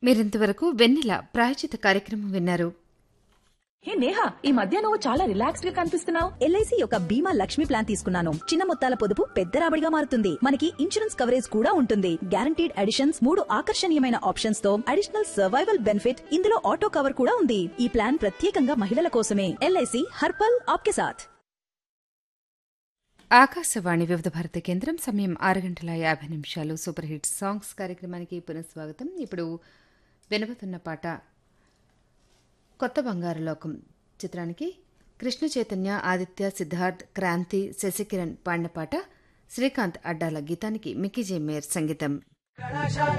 మీరింతవరకు వెన్నెల ప్రాయచిత కార్యక్రమం విన్నారు హే నేహా ఈ మధ్య నువ్వు చాలా రిలాక్స్డ్ గా కనిపిస్తున్నావు ఎల్ఐసి యొక్క బీమా లక్ష్మి ప్లాన్ తీసుకున్నాను చిన్న మొత్తాల పొదుపు పెద్ద రాబడిగా మారుతుంది మనకి ఇన్సూరెన్స్ కవరేజ్ కూడా ఉంటుంది గ్యారంటీడ్ అడిషన్స్ మూడు ఆకర్షణీయమైన ఆప్షన్స్ తో అడిషనల్ సర్వైవల్ బెనిఫిట్ ఇందులో ఆటో కవర్ కూడా ఉంది ఈ ప్లాన్ ప్రత్యేకంగా మహిళల కోసమే ఎల్ఐసి హర్పల్ ఆప్కే సాథ్ ఆకాశవాణి వివిధ భారత కేంద్రం సమయం ఆరు గంటల యాభై నిమిషాలు సూపర్ హిట్ సాంగ్స్ కార్యక్రమానికి పునఃస్వాగతం ఇప్పుడు వినబోతున్న పాట కొత్త బంగారు లోకం చిత్రానికి కృష్ణ చైతన్య ఆదిత్య సిద్ధార్థ్ క్రాంతి శశికిరణ్ పాడిన పాట శ్రీకాంత్ అడ్డాల గీతానికి మిక్కీ జే మేయర్ సంగీతం